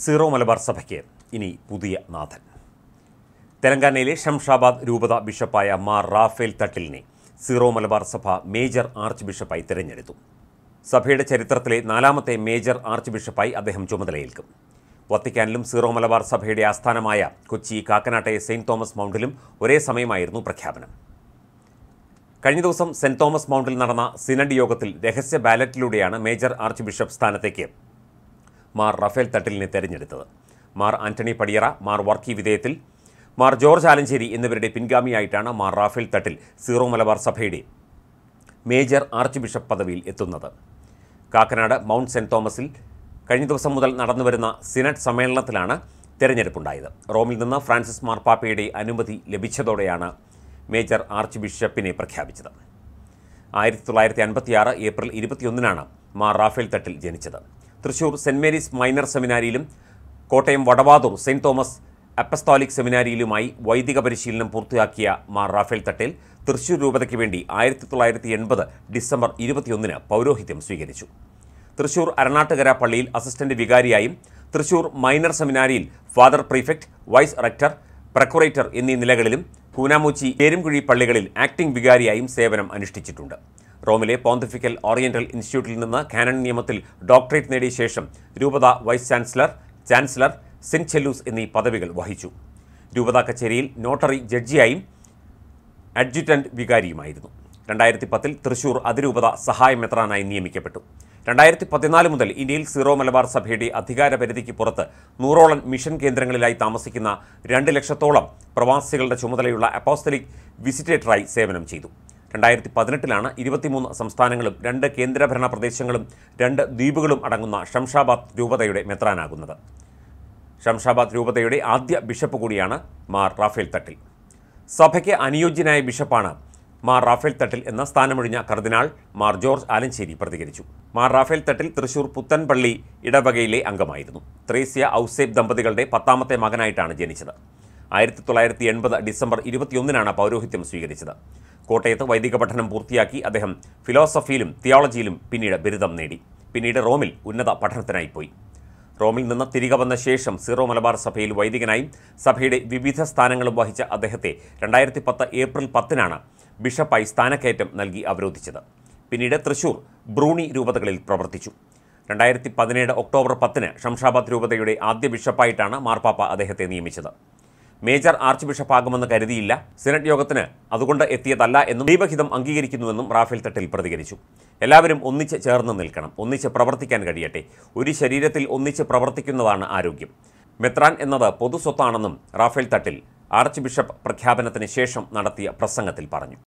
zero Malabar സഭയ്ക്ക് ഇനി പുതിയ നാഥൻ തെലങ്കാനയിലെ ഷംഷാബാദ് രൂപത ബിഷപ്പായ മാർ റാഫേൽ തട്ടിലിനെ സീറോ മലബാർ സഭ മേജർ ആർച്ച് ബിഷപ്പായി തിരഞ്ഞെടുത്തു സഭയുടെ ചരിത്രത്തിലെ നാലാമത്തെ മേജർ ആർച്ച് ബിഷപ്പായി അദ്ദേഹം ചുമതലയേൽക്കും വത്തിക്കാനിലും സീറോ മലബാർ സഭയുടെ ആസ്ഥാനമായ കൊച്ചി കാക്കനാട്ടെ സെയിൻറ് തോമസ് മൗണ്ടിലും ഒരേ സമയമായിരുന്നു പ്രഖ്യാപനം കഴിഞ്ഞ ദിവസം സെന്റ് തോമസ് മൗണ്ടിൽ നടന്ന സിനഡ് യോഗത്തിൽ രഹസ്യ ബാലറ്റിലൂടെയാണ് മേജർ ആർച്ച് ബിഷപ്പ് സ്ഥാനത്തേക്ക് മാർ റഫേൽ തട്ടിലിനെ തെരഞ്ഞെടുത്തത് മാർ ആന്റണി പടിയറ മാർ വർക്കി വിധേയത്തിൽ മാർ ജോർജ് ആലഞ്ചേരി എന്നിവരുടെ പിൻഗാമിയായിട്ടാണ് മാർ റാഫേൽ തട്ടിൽ സീറോ മലബാർ സഭയുടെ മേജർ ആർച്ച് ബിഷപ്പ് പദവിയിൽ എത്തുന്നത് കാക്കനാട് മൗണ്ട് സെന്റ് തോമസിൽ കഴിഞ്ഞ ദിവസം മുതൽ നടന്നുവരുന്ന സിനഡ് സമ്മേളനത്തിലാണ് തെരഞ്ഞെടുപ്പുണ്ടായത് റോമിൽ നിന്ന് ഫ്രാൻസിസ് മാർപ്പാപ്പയുടെ അനുമതി ലഭിച്ചതോടെയാണ് മേജർ ആർച്ച് ബിഷപ്പിനെ പ്രഖ്യാപിച്ചത് ആയിരത്തി തൊള്ളായിരത്തി അൻപത്തിയാറ് ഏപ്രിൽ ഇരുപത്തിയൊന്നിനാണ് മാർ റാഫേൽ തട്ടിൽ ജനിച്ചത് തൃശൂർ സെൻറ് മേരീസ് മൈനർ സെമിനാരിയിലും Kottayam Vadavathoor saint Thomas apostolic സെമിനാരിയിലുമായി വൈദിക പരിശീലനം പൂർത്തിയാക്കിയ മാർ റാഫേൽ തട്ടേൽ തൃശൂർ രൂപതയ്ക്ക് വേണ്ടി ആയിരത്തി തൊള്ളായിരത്തി എൺപത് ഡിസംബർ ഇരുപത്തിയൊന്നിന് പൗരോഹിത്യം സ്വീകരിച്ചു തൃശൂർ അരണാട്ടുകര പള്ളിയിൽ അസിസ്റ്റന്റ് വികാരിയായും തൃശൂർ മൈനർ സെമിനാരിയിൽ father prefect vice rector procurator എന്നീ നിലകളിലും കൂനാമൂച്ചി പേരുംകുഴി പള്ളികളിൽ ആക്ടിംഗ് വികാരിയായും സേവനം അനുഷ്ഠിച്ചിട്ടുണ്ട് റോമിലെ പോന്തിഫിക്കൽ ഓറിയന്റൽ ഇൻസ്റ്റിറ്റ്യൂട്ടിൽ നിന്ന് കാനൺ നിയമത്തിൽ ഡോക്ടറേറ്റ് നേടിയ ശേഷം രൂപത vice chancellor chancellor syncellus എന്നീ പദവികൾ വഹിച്ചു രൂപത കച്ചേരിയിൽ നോട്ടറി ജഡ്ജിയായും അഡ്ജുറ്റന്റ് വികാരിയുമായിരുന്നു രണ്ടായിരത്തി പത്തിൽ തൃശൂർ അതിരൂപത സഹായ മെത്രാനായി നിയമിക്കപ്പെട്ടു രണ്ടായിരത്തി പതിനാല് മുതൽ ഇന്ത്യയിൽ സീറോ മലബാർ സഭയുടെ അധികാര പരിധിക്ക് പുറത്ത് നൂറോളം മിഷൻ കേന്ദ്രങ്ങളിലായി താമസിക്കുന്ന രണ്ട് ലക്ഷത്തോളം പ്രവാസികളുടെ ചുമതലയുള്ള അപ്പോസ്തലിക് വിസിറ്റേറ്ററായി സേവനം ചെയ്തു രണ്ടായിരത്തി പതിനെട്ടിലാണ് ഇരുപത്തിമൂന്ന് സംസ്ഥാനങ്ങളും രണ്ട് കേന്ദ്രഭരണ പ്രദേശങ്ങളും രണ്ട് ദ്വീപുകളും അടങ്ങുന്ന ഷംഷാബാദ് രൂപതയുടെ മെത്രാനാകുന്നത് ഷംഷാബാദ് രൂപതയുടെ ആദ്യ ബിഷപ്പ് കൂടിയാണ് മാർ റാഫേൽ തട്ടിൽ സഭയ്ക്ക് അനുയോജ്യനായ ബിഷപ്പാണ് മാർ റാഫേൽ തട്ടിൽ എന്ന സ്ഥാനമൊഴിഞ്ഞ കർദിനാൾ മാർ ജോർജ് ആലഞ്ചേരി പ്രതികരിച്ചു മാർ റാഫേൽ തട്ടിൽ തൃശൂർ പുത്തൻപള്ളി ഇടവകയിലെ അംഗമായിരുന്നു ത്രേസ്യ ഔസേബ് ദമ്പതികളുടെ പത്താമത്തെ മകനായിട്ടാണ് ജനിച്ചത് ആയിരത്തി തൊള്ളായിരത്തി എൺപത് ഡിസംബർ ഇരുപത്തിയൊന്നിനാണ് പൗരോഹിത്യം സ്വീകരിച്ചത് കോട്ടയത്ത് വൈദിക പഠനം പൂർത്തിയാക്കി അദ്ദേഹം ഫിലോസഫിയിലും തിയോളജിയിലും പിന്നീട് ബിരുദം നേടി പിന്നീട് റോമിൽ ഉന്നത പഠനത്തിനായി പോയി റോമിൽ നിന്ന് തിരികെ വന്ന ശേഷം സീറോ മലബാർ സഭയിൽ വൈദികനായും സഭയുടെ വിവിധ സ്ഥാനങ്ങളും വഹിച്ച അദ്ദേഹത്തെ രണ്ടായിരത്തി പത്ത് ഏപ്രിൽ പത്തിനാണ് ബിഷപ്പായി സ്ഥാനക്കയറ്റം നൽകി അവരോധിച്ചത് പിന്നീട് തൃശൂർ ബ്രൂണി രൂപതകളിൽ പ്രവർത്തിച്ചു രണ്ടായിരത്തി പതിനേഴ് ഒക്ടോബർ പത്തിന് ഷംഷാബാദ് രൂപതയുടെ ആദ്യ ബിഷപ്പായിട്ടാണ് മാർപ്പാപ്പ അദ്ദേഹത്തെ നിയമിച്ചത് മേജർ ആർച്ച് ബിഷപ്പാകുമെന്ന് കരുതിയില്ല സിനഡ് യോഗത്തിന് അതുകൊണ്ട് എത്തിയതല്ല എന്നും ദൈവഹിതം അംഗീകരിക്കുന്നുവെന്നും റാഫേൽ തട്ടിൽ പ്രതികരിച്ചു എല്ലാവരും ഒന്നിച്ച് ചേർന്ന് നിൽക്കണം ഒന്നിച്ച് പ്രവർത്തിക്കാൻ കഴിയട്ടെ ഒരു ശരീരത്തിൽ ഒന്നിച്ച് പ്രവർത്തിക്കുന്നതാണ് ആരോഗ്യം മെത്രാൻ എന്നത് പൊതുസ്വത്താണെന്നും റാഫേൽ തട്ടിൽ ആർച്ച് ബിഷപ്പ് പ്രഖ്യാപനത്തിന് ശേഷം നടത്തിയ പ്രസംഗത്തിൽ പറഞ്ഞു